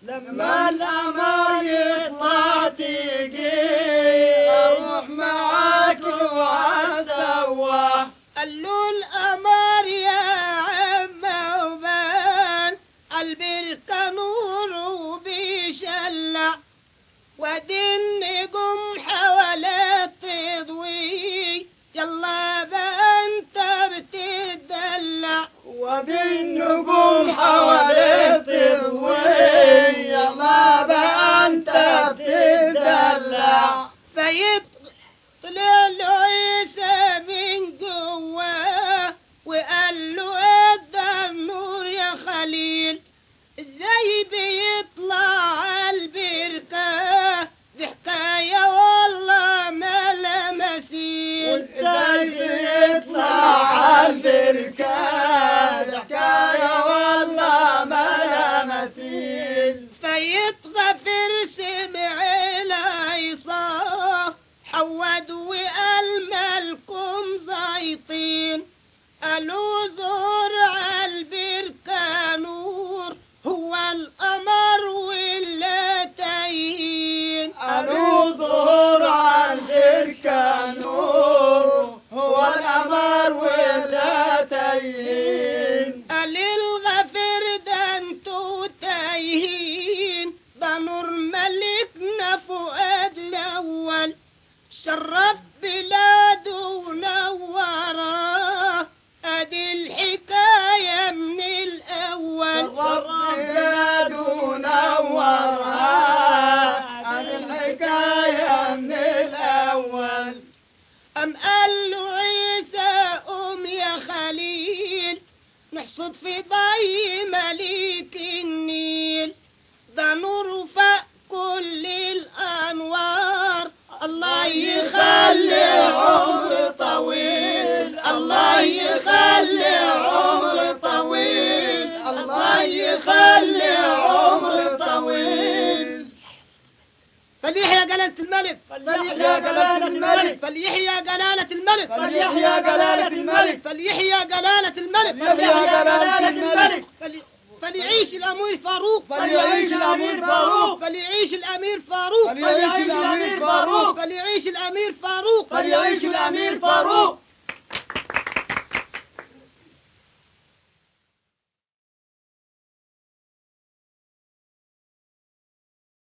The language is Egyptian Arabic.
لما الأمر يطلع تيجي أروح معاك وأسوى قال له القمر يا عم وبان قلبي الكنور وبيشلع وادي النجوم حواليك تضوي يلا بقى انت بتدلع وبالنجوم حواليك تضوي يلا بقى أنت بتدلع فيطلع له عيسى من جواه وقال له ادى النور يا خليل ازاي بيطلع البركة دي حكاية والله ما لا مثيل ازاي بيطلع البركان حكاية والله ما لها مثيل فيتغفر سمع العصا حود وقال مالكم زيطين قالوا زور عالبركة نور هو القمر ولا تايهين قالوا ظهور عالبركة نور هو القمر ولا تايهين قال الغفر ده انتوا تايهين ده نور ملكنا فؤاد الاول شرف بلاده ونوراه ادي الحكايه من الاول الرب ونورها عن الحكاية من الأول ام قال له عيسى قوم يا خليل نحصد في ضي مليك النيل ده نور فوق كل الانوار الله يخلي عمر طويل الله يخلي عمر طويل الله يخلي عمر طويل فليحيى جلالة الملك فليحيى جلالة الملك فليحيى جلالة الملك فليحيى جلالة الملك فليحيى جلالة الملك فليحيى جلالة الملك فلي... فليعيش الأمير فاروق فليعيش الأمير فاروق فليعيش الأمير فاروق فليعيش الأمير فاروق فليعيش الأمير فاروق فليعيش الأمير فاروق